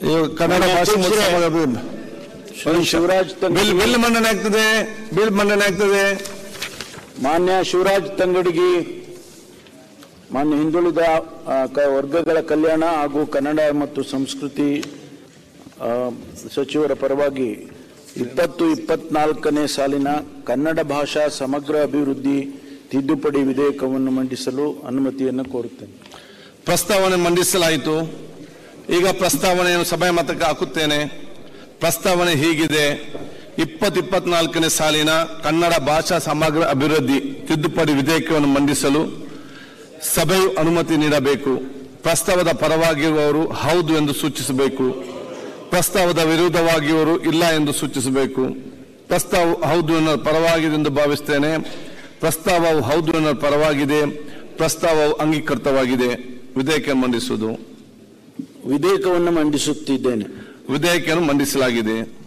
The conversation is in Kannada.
ಇವಾಗ ಕನ್ನಡ ಭಾಷೆ ಮತ್ತು ಅಧ್ಯಕ್ಷರೇ. ಸಮಾಜ ಅಭಿವೃದ್ಧಿ. ಶ್ರೀ ಶಿವರಾಜ್ ಬಿಲ್ ತಂಗಡಿ ಬಿಲ್ ಮಂಡನೆ ಆಗ್ತದೆ ಬಿಲ್ ಮಂಡನೆ ಆಗ್ತದೆ ಮಾನ್ಯ ಶಿವರಾಜ್ ತಂಗಡಿಗಿ ಮಾನ್ಯ ಹಿಂದುಳಿದ ಆ, ಕ- ವರ್ಗಗಳ ಕಲ್ಯಾಣ ಹಾಗೂ ಕನ್ನಡ ಮತ್ತು ಸಂಸ್ಕೃತಿ ಆ, ಸಚಿವರ ಪರವಾಗಿ ಇಪ್ಪತ್ತು ಇಪ್ಪತ್ನಾಲ್ಕನೇ ಸಾಲಿನ ಕನ್ನಡ ಭಾಷಾ ಸಮಗ್ರ ಅಭಿವೃದ್ಧಿ ತಿದ್ದುಪಡಿ ವಿಧೇಯಕವನ್ನು ಮಂಡಿಸಲು ಅನುಮತಿಯನ್ನು ಕೋರುತ್ತೇನೆ ಪ್ರಸ್ತಾವನೆ ಮಂಡಿಸಲಾಯಿತು ಈಗ ಪ್ರಸ್ತಾವನೆಯನ್ನು ಸಭೆ ಮತಕ್ಕೆ ಹಾಕುತ್ತೇನೆ ಪ್ರಸ್ತಾವನೆ ಹೀಗಿದೆ ಇಪ್ಪತ್ ಇಪ್ಪತ್ನಾಲ್ಕನೇ ಸಾಲಿನ ಕನ್ನಡ ಭಾಷಾ ಸಮಗ್ರ ಅಭಿವೃದ್ಧಿ ತಿದ್ದುಪಡಿ ವಿಧೇಯಕವನ್ನು ಮಂಡಿಸಲು ಸಭೆಯು ಅನುಮತಿ ನೀಡಬೇಕು ಪ್ರಸ್ತಾವದ ಪರವಾಗಿರುವವರು ಹೌದು ಎಂದು ಸೂಚಿಸಬೇಕು ಪ್ರಸ್ತಾವದ ವಿರುದ್ಧವಾಗಿರುವವರು ಇಲ್ಲ ಎಂದು ಸೂಚಿಸಬೇಕು ಪ್ರಸ್ತಾವ ಹೌದು ಎನ್ನುವ ಪರವಾಗಿದೆ ಎಂದು ಭಾವಿಸ್ತೇನೆ ಪ್ರಸ್ತಾವವು ಹೌದು ಎನ್ನುವ ಪರವಾಗಿದೆ ಪ್ರಸ್ತಾವವು ಅಂಗೀಕೃತವಾಗಿದೆ ವಿಧೇಯಕ ಮಂಡಿಸುವುದು ವಿಧೇಯಕವನ್ನು ಮಂಡಿಸುತ್ತಿದ್ದೇನೆ ವಿಧೇಯಕವನ್ನು ಮಂಡಿಸಲಾಗಿದೆ